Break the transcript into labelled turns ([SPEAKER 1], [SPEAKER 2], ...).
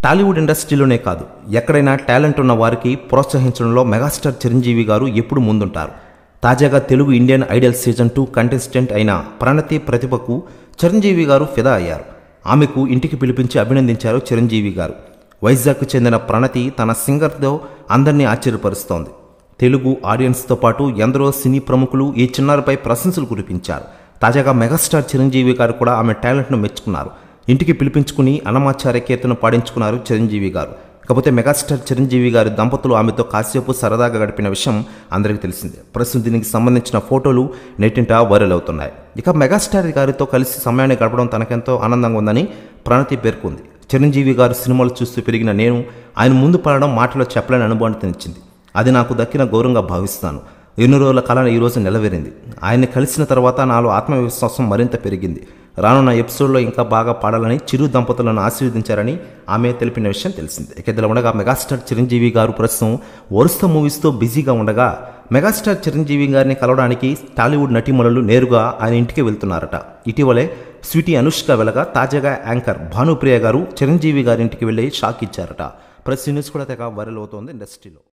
[SPEAKER 1] టాలీవుడ్ ఇండస్ట్రీలోనే కాదు ఎక్కడైనా టాలెంట్ ఉన్న వారికి ప్రోత్సహించడంలో మెగాస్టార్ చిరంజీవి గారు ఎప్పుడు ముందుంటారు తాజాగా Telugu Indian Idol season two contestant అయిన ప్రణతి ప్రతిభకు చిరంజీవి గారు ఫిదా అయ్యారు ఆమెకు ఇంటికి పిలిపించి అభినందించారు చిరంజీవి గారు వైజాగ్కు చెందిన ప్రణతి తన సింగర్తో అందరినీ ఆశ్చర్యపరుస్తోంది తెలుగు ఆడియన్స్తో పాటు ఎందరో సినీ ప్రముఖులు ఈ చిన్నారిపై ప్రశంసలు కురిపించారు తాజాగా మెగాస్టార్ చిరంజీవి గారు కూడా ఆమె టాలెంట్ను మెచ్చుకున్నారు ఇంటికి పిలిపించుకుని అనమాచార్య కీర్తన పాడించుకున్నారు చిరంజీవి గారు కాకపోతే మెగాస్టార్ చిరంజీవి గారి దంపతులు ఆమెతో కాసేపు సరదాగా గడిపిన విషయం అందరికీ తెలిసిందే ప్రస్తుతం దీనికి సంబంధించిన ఫోటోలు నెట్టింట వైరల్ అవుతున్నాయి ఇక మెగాస్టార్ గారితో కలిసి సమయాన్ని గడపడం తనకెంతో ఆనందంగా ఉందని ప్రణతి పేర్కొంది చిరంజీవి గారు సినిమాలు చూస్తూ పెరిగిన నేను ఆయన ముందు పడడం మాటలో చెప్పలేని అనుభవాన్ని ఇచ్చింది అది నాకు దక్కిన గౌరవంగా భావిస్తాను ఎన్నో రోజుల కాలం ఈ రోజు నెలవేరింది ఆయన్ని కలిసిన తర్వాత నాలో ఆత్మవిశ్వాసం మరింత పెరిగింది రానున్న ఎపిసోడ్లో ఇంకా బాగా పాడాలని చిరు దంపతులను ఆశీర్వదించారని ఆమె తెలిపిన విషయం తెలిసింది ఇక ఇదిలా ఉండగా మెగాస్టార్ చిరంజీవి గారు ప్రస్తుతం వరుస మూవీస్తో బిజీగా ఉండగా మెగాస్టార్ చిరంజీవి గారిని కలవడానికి టాలీవుడ్ నటీమణులు నేరుగా ఆయన ఇంటికి వెళ్తున్నారట ఇటీవలే స్వీటీ అనుష్క వెళ్ళగా తాజాగా యాంకర్ భానుప్రియ గారు చిరంజీవి గారి ఇంటికి వెళ్ళి షాక్ ఇచ్చారట ప్రతి న్యూస్ కూడా తెగ వైరల్ అవుతోంది ఇండస్ట్రీలో